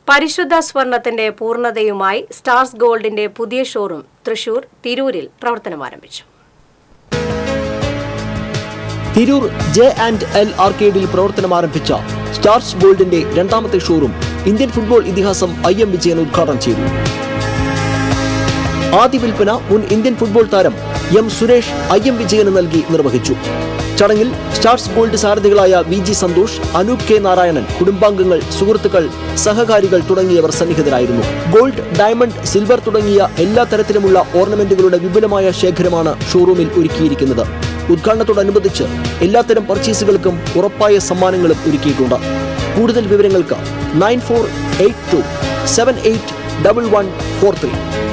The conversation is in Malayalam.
പരിശുദ്ധ സ്വർണത്തിന്റെ പൂർണ്ണതയുമായി സ്റ്റാർസ് ഗോൾഡിന്റെ പുതിയ ഷോറൂം തൃശൂർ തിരൂരിൽ പ്രവർത്തനം ആരംഭിച്ചു തിരൂർ ജെ ആൻഡ് എൽ ആർക്കേഡിൽ പ്രവർത്തനം ആരംഭിച്ച സ്റ്റാർസ് ഗോൾഡിന്റെ രണ്ടാമത്തെ ഷോറൂം ഇന്ത്യൻ ഫുട്ബോൾ ഇതിഹാസം ഐ എം വിജയൻ ഉദ്ഘാടനം ചെയ്തു ആദ്യ വിൽപ്പന മുൻ ഇന്ത്യൻ ഫുട്ബോൾ താരം എം സുരേഷ് ഐ എം വിജയന് നൽകി നിർവഹിച്ചു ചടങ്ങിൽ സ്റ്റാർസ് ഗോൾഡ് സാരഥികളായ V G Santhosh Anoop K Narayanan കുടുംബാംഗങ്ങൾ സുഹൃത്തുക്കൾ സഹകാരികൾ തുടങ്ങിയവർ സന്നിഹിതരായിരുന്നു ഗോൾഡ് ഡയമണ്ട് സിൽവർ തുടങ്ങിയ എല്ലാ തരത്തിലുമുള്ള ഓർണമെന്റുകളുടെ വിപുലമായ ശേഖരമാണ് ഷോറൂമിൽ ഒരുക്കിയിരിക്കുന്നത് ഉദ്ഘാടനത്തോടനുബന്ധിച്ച് എല്ലാത്തരം പർച്ചേസുകൾക്കും ഉറപ്പായ സമ്മാനങ്ങളും ഒരുക്കിയിട്ടുണ്ട് കൂടുതൽ വിവരങ്ങൾക്ക് nine four eight two seven eight double one four three